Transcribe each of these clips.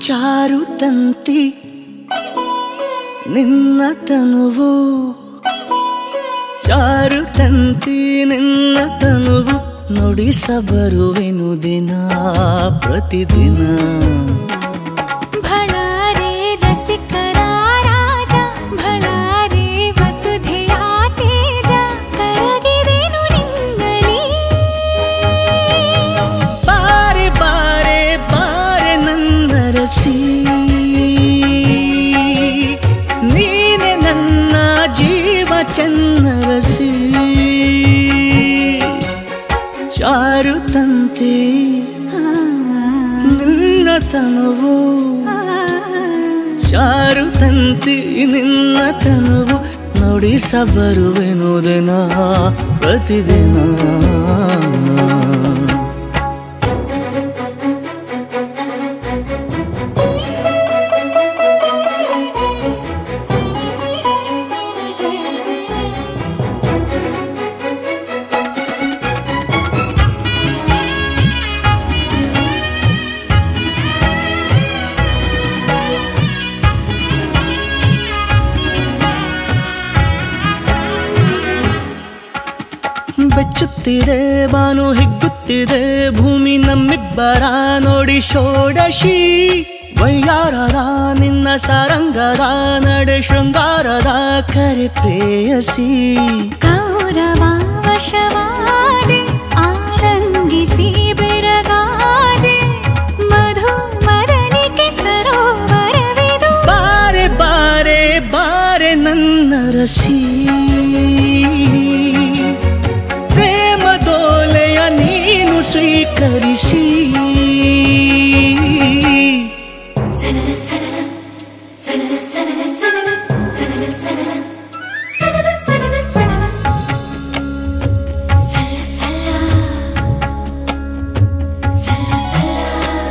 ಚಾರು ತಂತಿ ನಿನ್ನ ತನುವು ಚಾರು ತಂತಿ ನಿನ್ನ ತನುವು ನುಡಿಸಬರುವೆನು ದಿನ ಪ್ರತಿದಿನ ಭಳಾರೆ ರಸಿಕರ ರಾಜ ಭಳಾರೆ ವಸುಧೆಯ ತೇಜ ಕರಗಿದೆನು ನಿನ್ನಲಿ ಬಾರೆ ಬಾರೆ ಬಾರೆ ನನ್ನ ರಸಿ ನೀನೆ ನನ್ನ ಜೀವ ಚನ್ನರಸಿ ಚಾರು ತಂತಿ ನಿನ್ನ ತನುವು ಚಾರು ತಂತಿ ನಿನ್ನ ತನುವು ನುಡಿಸಬರುವೆನು ದಿನ ಪ್ರತಿದಿನ ಬೆಚ್ಚುತ್ತಿದೆ ಬಾನು ಹಿಗ್ಗುತ್ತಿದೆ ಭೂಮಿ ನಮ್ಮಿಬ್ಬರ ನೋಡಿ ಷೋಡಶಿ ವೈಯಾರದ ನಿನ್ನ ಸಾರಂಗದ ನಡೆ ಶೃಂಗಾರದ ಕರೆ ಪ್ರೇಯಸಿ ಕೌರವ ವಶವಾದೆ ಆರಂಗಿಸಿ ಬೆರಗಾದೆ ಮಧು ಮದನಿಕೆ ಸರೋವರವಿದು ಬಾರೆ ಬಾರೆ ಬಾರೆ ನನ್ನ ರಸಿ ಪ್ರೇಮ ದೋಲೆಯ ನೀನು ಸ್ವೀಕರಿಸಿ ಸನನ ಸನನ ಸನನ ಸನನ ಸನನ ಸನನ ಸನನ ಸನನ ಸನನ ಸನನ ಸಲ್ಲ ಸಲ್ಲ ಸಲ್ಲ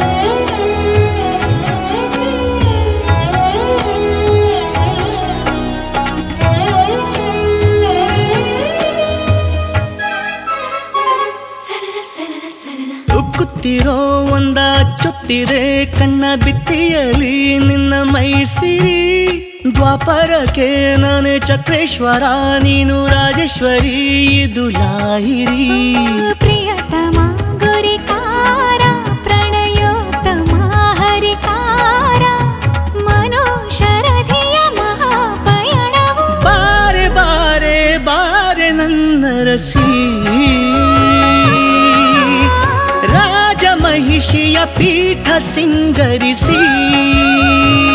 ಸಲ್ಲ ಸನನ ಸನನ ಉಕ್ಕುತ್ತಿರೋ ಒಂದ ಚೊತ್ತಿದೆ ಕಣ್ಣ ಬಿತ್ತಿಯಲಿ ನಿನ್ನ ಮೈಸಿರಿ ದ್ವಾಪರಕ್ಕೆ ನಾನೇ ಚಕ್ರೇಶ್ವರ ನೀನು ರಾಜೇಶ್ವರಿ ಇದು ಲಾಹಿರಿ ಪ್ರಿಯತಮ ಗುರಿಕಾರ ಪ್ರಣಯೋತ್ತಮ ಹರಿಕಾರ ಮನೋಶರಧಿಯ ಮಹಾಪಯಣವು ಬಾರೆ ಬಾರೆ ಬಾರೆ ನನ್ನ ರಸಿ ರಾಜ ಮಹಿಷಿಯ ಪೀಠ ಸಿಂಗರಿಸಿ